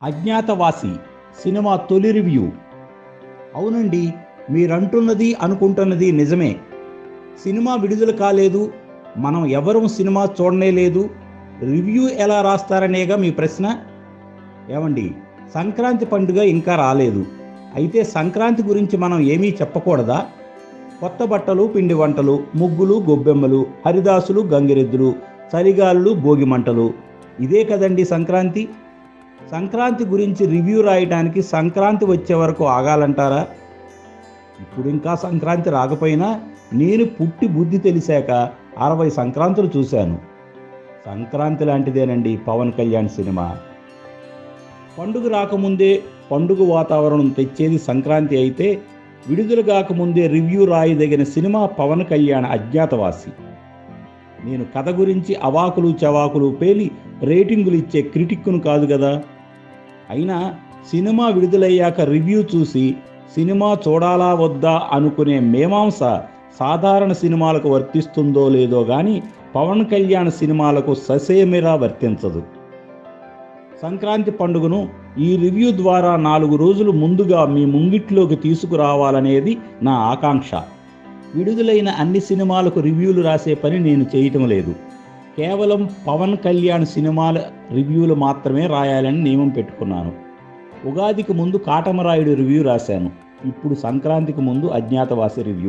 Agnyaathavaasi cinema తొలి review అవునండి మీరంటున్నది అనుకుంటున్నది నిజమే సినిమా విడుదల కాలేదు మనం ఎవరూ సినిమా చూడనే లేదు రివ్యూ ఎలా రాస్తారనేగా మీ ప్రశ్న ఏమండి సంక్రాంతి పండుగ ఇంకా రాలేదు అయితే సంక్రాంతి గురించి మనం ఏమీ చెప్పకూడదా కొత్త బట్టలు పిండి వంటలు ముగ్గులు గొబ్బెమ్మలు హరిదాసులు గంగిరెద్దులు చలిగాళ్ళు భోగి మంటలు ఇదే కదండి సంక్రాంతి సంక్రాంతి గురించి రివ్యూ రాయడానికి సంక్రాంతి వచ్చే వరకు ఆగాలంటారా ఇప్పుడు ఇంకా సంక్రాంతి రాకపోయినా నేను పుట్టి బుద్ధి తెలిసాక అరవై సంక్రాంతులు చూశాను సంక్రాంతి లాంటిదేనండి పవన్ కళ్యాణ్ సినిమా పండుగ రాకముందే పండుగ వాతావరణం తెచ్చేది సంక్రాంతి అయితే విడుదల కాకముందే రివ్యూ రాయదగిన సినిమా పవన్ కళ్యాణ్ అజ్ఞాతవాసి నేను కథ గురించి అవాకులు చవాకులు పేలి రేటింగులు ఇచ్చే క్రిటిక్ను కాదు కదా అయినా సినిమా విడుదలయ్యాక రివ్యూ చూసి సినిమా చూడాలా వద్దా అనుకునే మేమాంస సాధారణ సినిమాలకు వర్తిస్తుందో లేదో కానీ పవన్ కళ్యాణ్ సినిమాలకు ససేమిరా వర్తించదు సంక్రాంతి పండుగను ఈ రివ్యూ ద్వారా నాలుగు రోజులు ముందుగా మీ ముంగిట్లోకి తీసుకురావాలనేది నా ఆకాంక్ష విడుదలైన అన్ని సినిమాలకు రివ్యూలు రాసే పని నేను చేయటం లేదు కేవలం పవన్ కళ్యాణ్ సినిమాల రివ్యూలు మాత్రమే రాయాలని నియమం పెట్టుకున్నాను ఉగాదికి ముందు కాటమరాయుడు రివ్యూ రాశాను ఇప్పుడు సంక్రాంతికి ముందు అజ్ఞాతవాసి రివ్యూ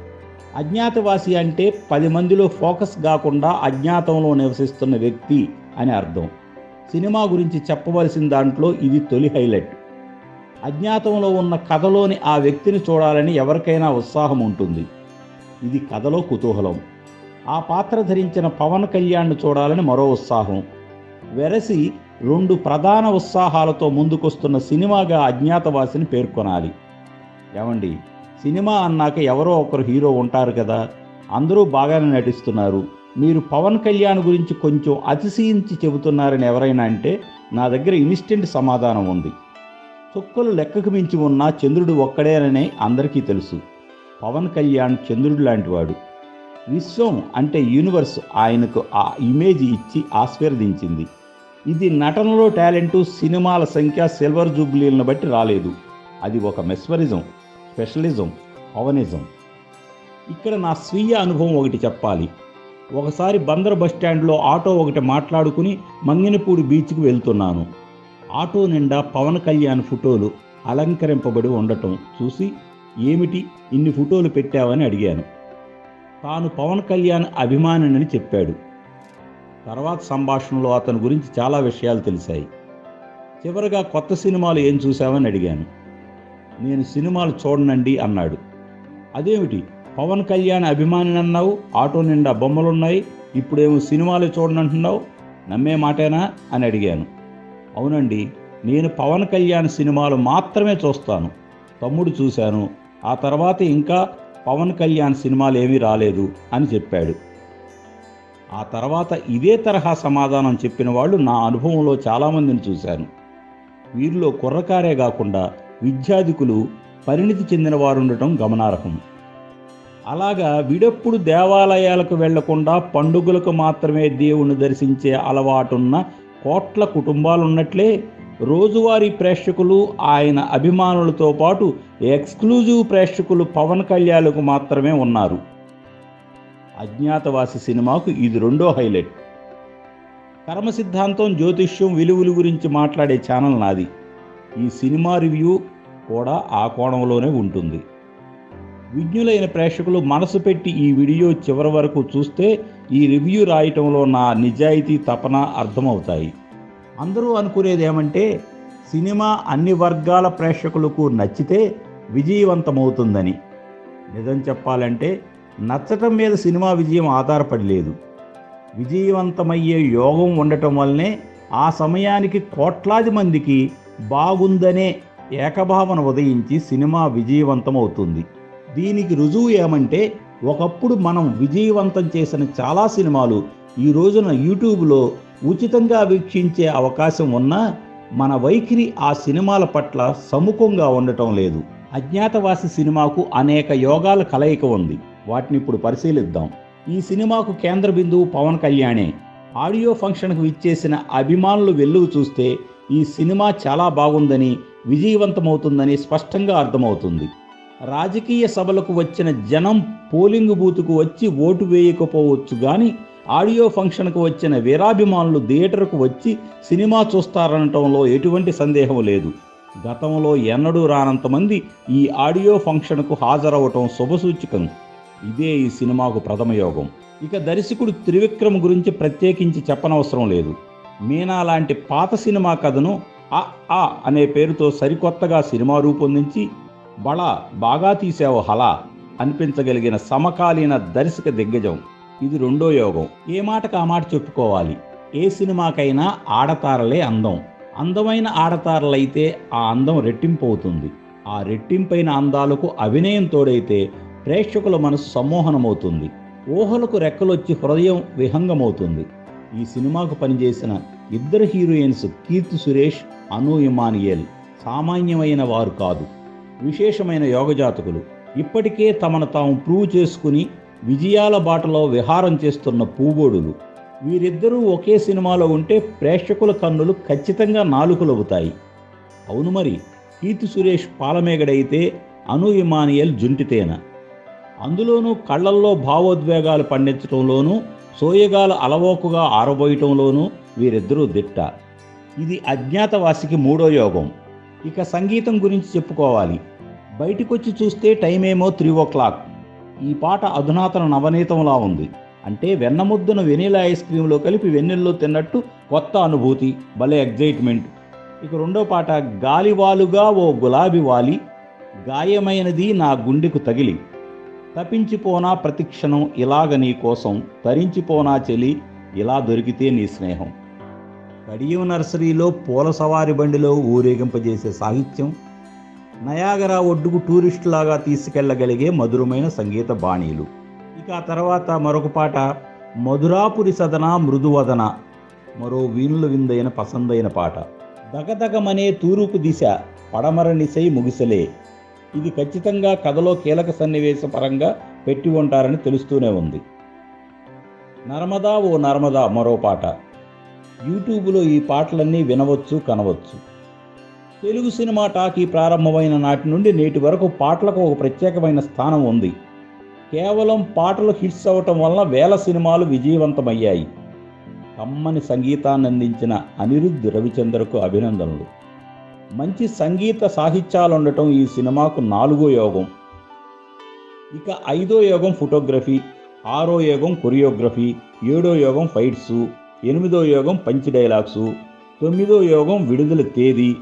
అజ్ఞాతవాసి అంటే పది మందిలో ఫోకస్ కాకుండా అజ్ఞాతంలో నివసిస్తున్న వ్యక్తి అని అర్థం సినిమా గురించి చెప్పవలసిన దాంట్లో ఇది తొలి హైలైట్ అజ్ఞాతంలో ఉన్న కథలోని ఆ వ్యక్తిని చూడాలని ఎవరికైనా ఉత్సాహం ఉంటుంది ఇది కథలో కుతూహలం ఆ పాత్ర ధరించిన పవన్ కళ్యాణ్ను చూడాలని మరో ఉత్సాహం వెరసి రెండు ప్రధాన ఉత్సాహాలతో ముందుకొస్తున్న సినిమాగా అజ్ఞాతవాసిని పేర్కొనాలి ఏమండి సినిమా అన్నాక ఎవరో ఒకరు హీరో ఉంటారు కదా అందరూ బాగానే నటిస్తున్నారు మీరు పవన్ కళ్యాణ్ గురించి కొంచెం అతిశయించి చెబుతున్నారని ఎవరైనా అంటే నా దగ్గర ఇన్స్టెంట్ సమాధానం ఉంది చుక్కలు లెక్కకు మించి ఉన్న చంద్రుడు ఒక్కడేనని అందరికీ తెలుసు పవన్ కళ్యాణ్ చంద్రుడు లాంటివాడు విశ్వం అంటే యూనివర్స్ ఆయనకు ఆ ఇమేజ్ ఇచ్చి ఆశీర్వదించింది ఇది నటనలో టాలెంటు సినిమాల సంఖ్య సిల్వర్ జూబ్లీలను బట్టి రాలేదు అది ఒక మెస్మరిజం స్పెషలిజం పవనిజం ఇక్కడ నా స్వీయ అనుభవం ఒకటి చెప్పాలి ఒకసారి బందర్ బస్ స్టాండ్లో ఆటో ఒకటి మాట్లాడుకుని మంగినపూడి బీచ్కి వెళ్తున్నాను ఆటో నిండా పవన్ కళ్యాణ్ ఫోటోలు అలంకరింపబడి ఉండటం చూసి ఏమిటి ఇన్ని ఫోటోలు పెట్టావని అడిగాను తాను పవన్ కళ్యాణ్ అభిమానినని చెప్పాడు తర్వాత సంభాషణలో అతని గురించి చాలా విషయాలు తెలిసాయి చివరగా కొత్త సినిమాలు ఏం చూసావని అడిగాను నేను సినిమాలు చూడనండి అన్నాడు అదేమిటి పవన్ కళ్యాణ్ అభిమాని అన్నావు ఆటో నిండా బొమ్మలున్నాయి ఇప్పుడేమో సినిమాలు చూడనంటున్నావు నమ్మే మాటేనా అని అడిగాను అవునండి నేను పవన్ కళ్యాణ్ సినిమాలు మాత్రమే చూస్తాను తమ్ముడు చూశాను ఆ తర్వాత ఇంకా పవన్ కళ్యాణ్ సినిమాలు ఏమీ రాలేదు అని చెప్పాడు ఆ తర్వాత ఇదే తరహా సమాధానం చెప్పిన వాళ్ళు నా అనుభవంలో చాలామందిని చూశాను వీరిలో కుర్రకారే కాకుండా విద్యాధికులు పరిణితి చెందిన వారు ఉండటం గమనార్హం అలాగా విడప్పుడు దేవాలయాలకు వెళ్లకుండా పండుగలకు మాత్రమే దేవుణ్ణి దర్శించే అలవాటున్న కోట్ల కుటుంబాలున్నట్లే రోజువారీ ప్రేక్షకులు ఆయన అభిమానులతో పాటు ఎక్స్క్లూజివ్ ప్రేక్షకులు పవన్ కళ్యాణ్కు మాత్రమే ఉన్నారు అజ్ఞాతవాసి సినిమాకు ఇది రెండో హైలైట్ కర్మ సిద్ధాంతం జ్యోతిష్యం విలువలు గురించి మాట్లాడే ఛానల్ నాది ఈ సినిమా రివ్యూ కూడా ఆ కోణంలోనే ఉంటుంది విజ్ఞులైన ప్రేక్షకులు మనసు పెట్టి ఈ వీడియో చివరి వరకు చూస్తే ఈ రివ్యూ రాయటంలో నా నిజాయితీ తపన అర్థమవుతాయి అందరూ అనుకునేది ఏమంటే సినిమా అన్ని వర్గాల ప్రేక్షకులకు నచ్చితే విజయవంతమవుతుందని నిజం చెప్పాలంటే నచ్చటం మీద సినిమా విజయం ఆధారపడి లేదు విజయవంతమయ్యే యోగం ఉండటం వల్లనే ఆ సమయానికి కోట్లాది మందికి బాగుందనే ఏకభావన ఉదయించి సినిమా విజయవంతమవుతుంది దీనికి రుజువు ఏమంటే ఒకప్పుడు మనం విజయవంతం చేసిన చాలా సినిమాలు ఈ రోజున యూట్యూబ్లో ఉచితంగా వీక్షించే అవకాశం ఉన్నా మన వైఖరి ఆ సినిమాల పట్ల సముఖంగా ఉండటం లేదు అజ్ఞాతవాసి సినిమాకు అనేక యోగాల కలయిక ఉంది వాటిని ఇప్పుడు పరిశీలిద్దాం ఈ సినిమాకు కేంద్ర బిందువు పవన్ కళ్యాణే ఆడియో ఫంక్షన్కు ఇచ్చేసిన అభిమానులు వెల్లువు చూస్తే ఈ సినిమా చాలా బాగుందని విజయవంతమవుతుందని స్పష్టంగా అర్థమవుతుంది రాజకీయ సభలకు వచ్చిన జనం పోలింగ్ బూతుకు వచ్చి ఓటు వేయకపోవచ్చు కానీ ఆడియో ఫంక్షన్కు వచ్చిన వీరాభిమానులు థియేటర్కు వచ్చి సినిమా చూస్తారనటంలో ఎటువంటి సందేహం లేదు గతంలో ఎన్నడూ రానంత మంది ఈ ఆడియో ఫంక్షన్కు హాజరవటం శుభసూచకం ఇదే ఈ సినిమాకు ప్రథమ యోగం ఇక దర్శకుడు త్రివిక్రమ్ గురించి ప్రత్యేకించి చెప్పనవసరం లేదు మీనా లాంటి పాత సినిమా కథను ఆ ఆ అనే పేరుతో సరికొత్తగా సినిమా రూపొందించి బళ బాగా తీసావు హలా అనిపించగలిగిన సమకాలీన దర్శక దిగ్గజం ఇది రెండో యోగం ఏ మాటకు ఆ మాట చెప్పుకోవాలి ఏ సినిమాకైనా ఆడతారలే అందం అందమైన ఆడతారలైతే ఆ అందం రెట్టింపు అవుతుంది ఆ రెట్టింపైన అందాలకు అభినయం తోడైతే ప్రేక్షకుల మనసు సమ్మోహనమవుతుంది ఊహలకు రెక్కలొచ్చి హృదయం విహంగమవుతుంది ఈ సినిమాకు పనిచేసిన ఇద్దరు హీరోయిన్స్ కీర్తి సురేష్ అను ఇమానియల్ సామాన్యమైన వారు కాదు విశేషమైన యోగజాతకులు ఇప్పటికే తమను తాము ప్రూవ్ చేసుకుని విజయాల బాటలో విహారం చేస్తున్న పూబోడులు వీరిద్దరూ ఒకే సినిమాలో ఉంటే ప్రేక్షకుల కన్నులు ఖచ్చితంగా నాలుకలవుతాయి అవును మరి కీర్తి సురేష్ పాలమేగడైతే అను ఇమానియల్ జుంటితేన అందులోనూ కళ్ళల్లో భావోద్వేగాలు పండించడంలోనూ సోయగాలు అలవోకుగా ఆరబోయటంలోనూ వీరిద్దరూ దిట్ట ఇది అజ్ఞాతవాసికి మూడో యోగం ఇక సంగీతం గురించి చెప్పుకోవాలి బయటికొచ్చి చూస్తే టైం ఏమో త్రీ ఓ క్లాక్ ఈ పాట అధునాతన నవనీతంలా ఉంది అంటే వెన్నముద్దను వెనీలా ఐస్ క్రీంలో కలిపి వెన్నెల్లో తిన్నట్టు కొత్త అనుభూతి భలే ఎగ్జైట్మెంట్ ఇక రెండో పాట గాలివాలుగా ఓ గులాబీ వాలి గాయమైనది నా గుండెకు తగిలి తపించిపోనా ప్రతిక్షణం ఇలాగ నీ కోసం తరించిపోనా చెలి ఇలా దొరికితే నీ స్నేహం కడియం నర్సరీలో పూల సవారి బండిలో ఊరేగింపజేసే సాహిత్యం నయాగరా ఒడ్డుకు టూరిస్టులాగా తీసుకెళ్లగలిగే మధురమైన సంగీత బాణీలు ఇక ఆ తర్వాత మరొక పాట మధురాపురి సదన మృదువదన మరో వీణుల విందైన పసందైన పాట దగదగమనే తూరుపు దిశ పడమర నిసై ముగిసలే ఇది ఖచ్చితంగా కథలో కీలక సన్నివేశ పరంగా పెట్టి ఉంటారని తెలుస్తూనే ఉంది నర్మదా ఓ నర్మదా మరో పాట యూట్యూబ్లో ఈ పాటలన్నీ వినవచ్చు కనవచ్చు తెలుగు సినిమా టాకీ ప్రారంభమైన నాటి నుండి నేటి వరకు పాటలకు ఒక ప్రత్యేకమైన స్థానం ఉంది కేవలం పాటలు హిట్స్ అవటం వల్ల వేల సినిమాలు విజయవంతమయ్యాయి కమ్మని సంగీతాన్ని అందించిన అనిరుద్ధ్ రవిచంద్రకు అభినందనలు మంచి సంగీత సాహిత్యాలు ఉండటం ఈ సినిమాకు నాలుగో యోగం ఇక ఐదో యోగం ఫోటోగ్రఫీ ఆరో యోగం కొరియోగ్రఫీ ఏడో యోగం ఫైట్సు ఎనిమిదో యోగం పంచి డైలాగ్సు తొమ్మిదో యోగం విడుదల తేదీ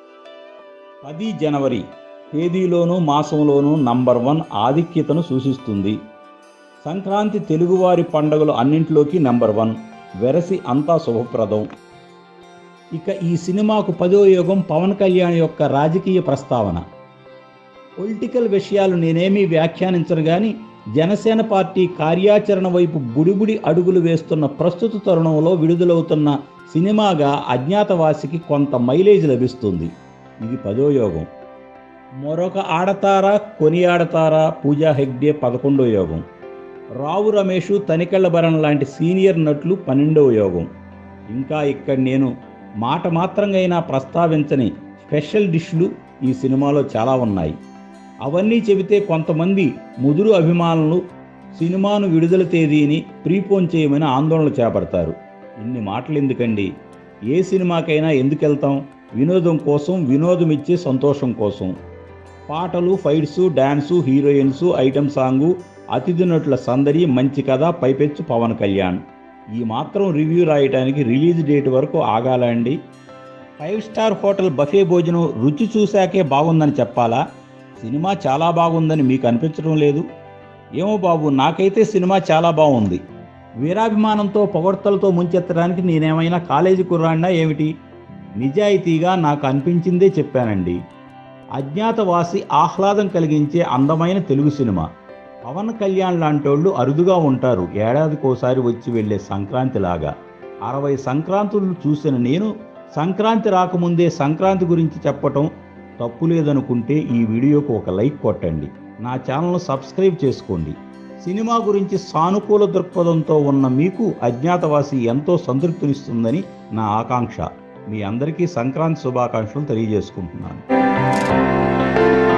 పది జనవరి తేదీలోనూ మాసంలోనూ నంబర్ వన్ ఆధిక్యతను సూచిస్తుంది సంక్రాంతి తెలుగువారి పండుగలు అన్నింటిలోకి నెంబర్ వన్ వెరసి అంతా శుభప్రదం ఇక ఈ సినిమాకు పదో యోగం పవన్ కళ్యాణ్ యొక్క రాజకీయ ప్రస్తావన పొలిటికల్ విషయాలు నేనేమీ వ్యాఖ్యానించను కానీ జనసేన పార్టీ కార్యాచరణ వైపు బుడిబుడి అడుగులు వేస్తున్న ప్రస్తుత తరుణంలో విడుదలవుతున్న సినిమాగా అజ్ఞాతవాసికి కొంత మైలేజ్ లభిస్తుంది ఇది పదో యోగం మరొక ఆడతారా కొని ఆడతారా పూజా హెగ్డే పదకొండో యోగం రావు రమేషు తనికెళ్ల భరణ్ లాంటి సీనియర్ నటులు పన్నెండవ యోగం ఇంకా ఇక్కడ నేను మాట మాత్రంగా అయినా ప్రస్తావించని స్పెషల్ డిష్లు ఈ సినిమాలో చాలా ఉన్నాయి అవన్నీ చెబితే కొంతమంది ముదురు అభిమానులు సినిమాను విడుదల తేదీని ప్రీపోన్ చేయమని ఆందోళన చేపడతారు ఇన్ని మాటలు ఎందుకండి ఏ సినిమాకైనా ఎందుకు వెళ్తాం వినోదం కోసం వినోదం ఇచ్చే సంతోషం కోసం పాటలు fights dance heroines item song అతిథి నటుల సందడి మంచి కథ పైపెచ్చు పవన్ కళ్యాణ్ ఈ మాత్రం రివ్యూ రాయడానికి రిలీజ్ డేట్ వరకు ఆగాల అండి ఫైవ్ స్టార్ హోటల్ బఫే భోజనం రుచి చూశాకే బాగుందని చెప్పాలా సినిమా చాలా బాగుందని మీకు అనిపించడం లేదు ఏమో బాబు నాకైతే సినిమా చాలా బాగుంది వీరాభిమానంతో పొగడ్తలతో ముంచెత్తడానికి నేనేమైనా కాలేజీ కుర్రాడినా ఏమిటి నిజాయితీగా నాకు అనిపించిందే చెప్పానండి అజ్ఞాతవాసి ఆహ్లాదం కలిగించే అందమైన తెలుగు సినిమా పవన్ కళ్యాణ్ లాంటోళ్ళు అరుదుగా ఉంటారు ఏడాదికోసారి వచ్చి వెళ్ళే సంక్రాంతిలాగా అరవై సంక్రాంతులు చూసిన నేను సంక్రాంతి రాకముందే సంక్రాంతి గురించి చెప్పటం తప్పు లేదనుకుంటే ఈ వీడియోకు ఒక లైక్ కొట్టండి నా ఛానల్ను సబ్స్క్రైబ్ చేసుకోండి సినిమా గురించి సానుకూల దృక్పథంతో ఉన్న మీకు అజ్ఞాతవాసి ఎంతో సంతృప్తినిస్తుందని నా ఆకాంక్ష మీ అందరికీ సంక్రాంతి శుభాకాంక్షలు తెలియజేసుకుంటున్నాను